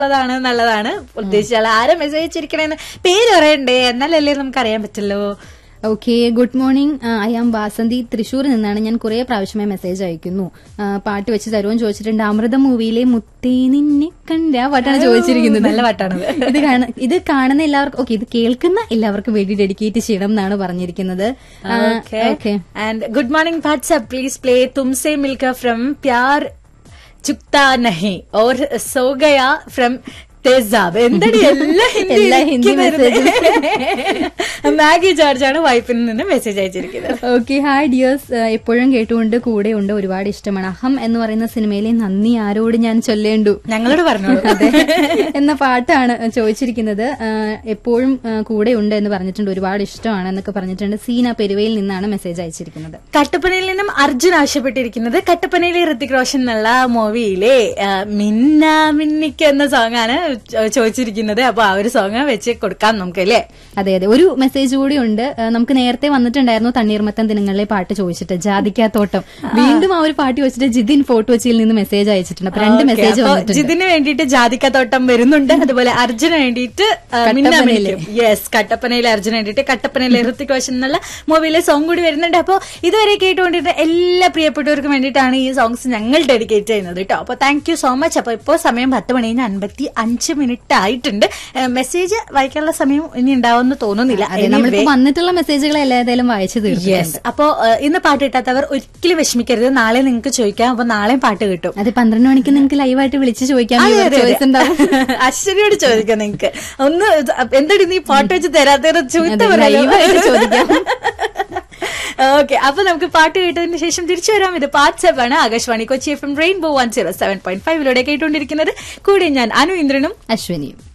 ാണ് എന്നുള്ളതാണ് ഉദ്ദേശിച്ചാൽ ആരെ മെസ്സേജ് അയച്ചിരിക്കണേന്ന് പേര് പറയണ്ടേ എന്നാലല്ലേ നമുക്ക് അറിയാൻ പറ്റുള്ളൂ okay good morning I am Vasanthi തൃശ്ശൂരിൽ നിന്നാണ് ഞാൻ കുറെ പ്രാവശ്യമായി മെസ്സേജ് അയക്കുന്നു ആ, പാട്ട് വെച്ച് തരുമെന്ന് ചോദിച്ചിട്ടുണ്ട് അമൃത മൂവിയിലെ മുത്തേ നിന്നെ കണ്ട ആ പാട്ടാണ് ചോദിച്ചിരിക്കുന്നത് നല്ല പാട്ടാണത്. ഇത് കാണ ഇത് കാണുന്ന എല്ലാവർക്കും ഓക്കെ ഇത് കേൾക്കുന്ന എല്ലാവർക്കും വേണ്ടി ഡെഡിക്കേറ്റ് ചെയ്യണം എന്നാണ് പറഞ്ഞിരിക്കുന്നത് okay and good morning WhatsApp please play Tumse Milke from Pyar Jhukta Nahin or So Gaya from Tezaab എന്താണ് എല്ലാ ഹിന്ദി എല്ലാ ഹിന്ദി മാഗി ജോർജ് ആണ് വൈഫിൽ നിന്ന് മെസ്സേജ് അയച്ചിരിക്കുന്നത് ഓക്കെ ഹായ് ഡിയേഴ്സ് എപ്പോഴും കേട്ടുകൊണ്ട് കൂടെ ഉണ്ട് ഒരുപാട് ഇഷ്ടമാണ് അഹം എന്ന് പറയുന്ന സിനിമയിലെ നന്ദി ആരോട് ഞാൻ ചൊല്ലേണ്ടു ഞങ്ങളോട് പറഞ്ഞോളൂ അതെ എന്ന പാട്ടാണ് ചോദിച്ചിരിക്കുന്നത് ആ, എപ്പോഴും ആ, കൂടെ ഉണ്ട് എന്ന് പറഞ്ഞിട്ടുണ്ട് ഒരുപാട് ഇഷ്ടമാണ് എന്നൊക്കെ പറഞ്ഞിട്ടുണ്ട് സീന പെരുവയിൽ നിന്നാണ് മെസ്സേജ് അയച്ചിരിക്കുന്നത് കട്ടപ്പനയിൽ നിന്നും അർജുൻ ആവശ്യപ്പെട്ടിരിക്കുന്നത് കട്ടപ്പനയിലെ ഋത്തിക് റോഷൻ എന്നുള്ള മൂവിയിലെ ആ, മിന്ന മിന്നിക്ക് എന്ന സോങ് ആണ് ചോ- ചോദിച്ചിരിക്കുന്നത് അപ്പൊ ആ ഒരു സോങ് വെച്ച് കൊടുക്കാം നമുക്ക് അല്ലേ അതെ അതെ ഒരു മെസ്സേജ് കൂടി ഉണ്ട് ആ, നമുക്ക് നേരത്തെ വന്നിട്ടുണ്ടായിരുന്നു തണ്ണീർമത്തൻ ദിനങ്ങളിലെ പാട്ട് ചോദിച്ചിട്ട് ജാതിക്കാത്തോട്ടം വീണ്ടും ആ ഒരു പാട്ട് വെച്ചിട്ട് ജിതിൻ ഫോട്ടോ വെച്ചിൽ നിന്ന് മെസ്സേജ് അയച്ചിട്ടുണ്ട് അപ്പൊ രണ്ട് ഓക്കേ, മെസ്സേജ് അപ്പൊ വന്നിട്ടുണ്ട് ജിതിന് വേണ്ടിയിട്ട് ജാതിക്കത്തോട്ടം വരുന്നുണ്ട് അതുപോലെ അർജുന് വേണ്ടിയിട്ട് കട്ടപ്പനയിലെ. യെസ് കട്ടപ്പനയിലെ അർജുന് വേണ്ടിയിട്ട് കട്ടപ്പനയിലെ ഋത്തിക് റോഷൻ എന്നുള്ള മൂവിയിലെ സോങ് കൂടി വരുന്നുണ്ട് അപ്പോൾ ഇതുവരെ കേട്ടുകൊണ്ടിരുന്ന എല്ലാ പ്രിയപ്പെട്ടവർക്കും വേണ്ടിയിട്ടാണ് ഈ സോങ്സ് ഞങ്ങൾ ഡെഡിക്കേറ്റ് ചെയ്യുന്നത് കേട്ടോ അപ്പോൾ താങ്ക് യു സോ മച്ച് അപ്പോൾ ഇപ്പോൾ സമയം പത്ത് മണി കഴിഞ്ഞ് അൻപത്തി അഞ്ച് മിനിറ്റ് ആയിട്ടുണ്ട് മെസ്സേജ് വായിക്കാനുള്ള സമയം ഇനി ഉണ്ടാവുമെന്ന് തോന്നുന്നില്ല അതെ നമ്മളിപ്പോ വന്നിട്ടുള്ള മെസ്സേജുകൾ എല്ലാതേലും വായിച്ചു തീർന്നു യെസ് അപ്പോ ഏഹ്, ഇന്ന് പാട്ട് കിട്ടാത്തവർ ഒരിക്കലും വിഷമിക്കരുത് നാളെ നിങ്ങൾക്ക് ചോദിക്കാം അപ്പൊ നാളെയും പാട്ട് കിട്ടും അതെ പന്ത്രണ്ട് മണിക്ക് നിങ്ങൾക്ക് ലൈവായിട്ട് വിളിച്ച് ചോദിക്കാൻ അതെ, അതെ, അതെ. ചോയ്സ് ഉണ്ടാവും അശ്വതിയോട് ചോദിക്കാം നിങ്ങക്ക് ഒന്ന് എന്താണ് നീ പാട്ട് വെച്ച് തരാത്ത ചുരുത്ത അതെ, ലൈവായിട്ട് ചോദിക്കാം. ഓക്കെ അപ്പൊ നമുക്ക് പാട്ട് കേട്ടതിന് ശേഷം തിരിച്ചു വരാം ഇത് വാട്സ്ആപ്പ് ആണ് Akashvani Kochi F M rainbow one zero seven point ഫൈവിലൂടെ കേട്ടുകൊണ്ടിരിക്കുന്നത് കൂടെ ഞാൻ അനു ഇന്ദ്രനും അശ്വിനിയും